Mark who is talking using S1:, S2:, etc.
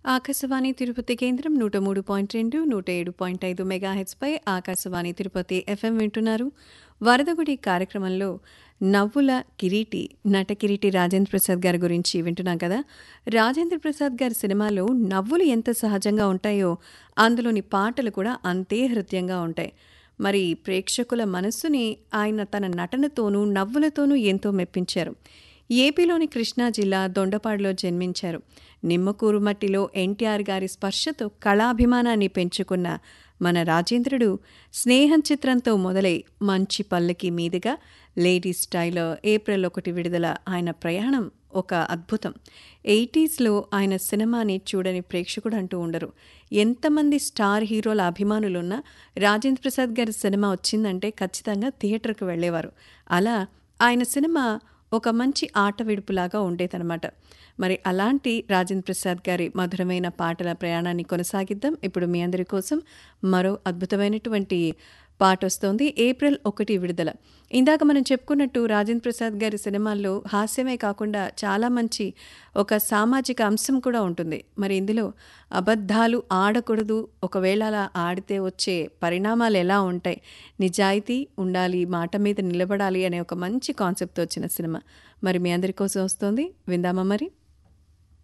S1: ఆకాశవాణి తిరుపతి కేంద్రం నూట మూడు పాయింట్ రెండు నూట ఏడు పాయింట్ ఐదు మెగాహెచ్పై ఆకాశవాణి తిరుపతి ఎఫ్ఎం వింటున్నారు వరదగుడి కార్యక్రమంలో నవ్వుల కిరీటి నట కిరీటి రాజేంద్ర ప్రసాద్ గారి గురించి వింటున్నాం కదా రాజేంద్ర ప్రసాద్ గారి సినిమాలో నవ్వులు ఎంత సహజంగా ఉంటాయో అందులోని పాటలు కూడా అంతే హృదయంగా ఉంటాయి మరి ప్రేక్షకుల మనస్సుని ఆయన తన నటనతోనూ నవ్వులతోనూ ఎంతో మెప్పించారు ఏపీలోని కృష్ణా జిల్లా దొండపాడులో జన్మించారు నిమ్మకూరు మట్టిలో ఎన్టీఆర్ గారి స్పర్శతో కళాభిమానాన్ని పెంచుకున్న మన రాజేంద్రుడు స్నేహం చిత్రంతో మొదలై మంచి పల్లకి మీదుగా లేడీ స్టైల్ ఏప్రిల్ ఒకటి విడుదల ఆయన ప్రయాణం ఒక అద్భుతం ఎయిటీస్లో ఆయన సినిమాని చూడని ప్రేక్షకుడు అంటూ ఉండరు ఎంతమంది స్టార్ హీరోల అభిమానులున్నా రాజేంద్ర ప్రసాద్ గారి సినిమా వచ్చిందంటే ఖచ్చితంగా థియేటర్కి వెళ్ళేవారు అలా ఆయన సినిమా ఒక మంచి ఆట విడుపులాగా ఉండేదన్నమాట మరి అలాంటి రాజేంద్ర ప్రసాద్ గారి మధురమైన పాటల ప్రయాణాన్ని కొనసాగిద్దాం ఇప్పుడు మీ అందరి కోసం మరో అద్భుతమైనటువంటి పాట వస్తోంది ఏప్రిల్ ఒకటి విడుదల ఇందాక మనం చెప్పుకున్నట్టు రాజేంద్ర ప్రసాద్ గారి సినిమాల్లో హాస్యమే కాకుండా చాలా మంచి ఒక సామాజిక అంశం కూడా ఉంటుంది మరి ఇందులో అబద్ధాలు ఆడకూడదు ఒకవేళ అలా ఆడితే వచ్చే పరిణామాలు ఎలా ఉంటాయి నిజాయితీ ఉండాలి మాట మీద నిలబడాలి అనే ఒక మంచి కాన్సెప్ట్తో వచ్చిన సినిమా మరి మీ అందరి కోసం వస్తుంది విందామా మరి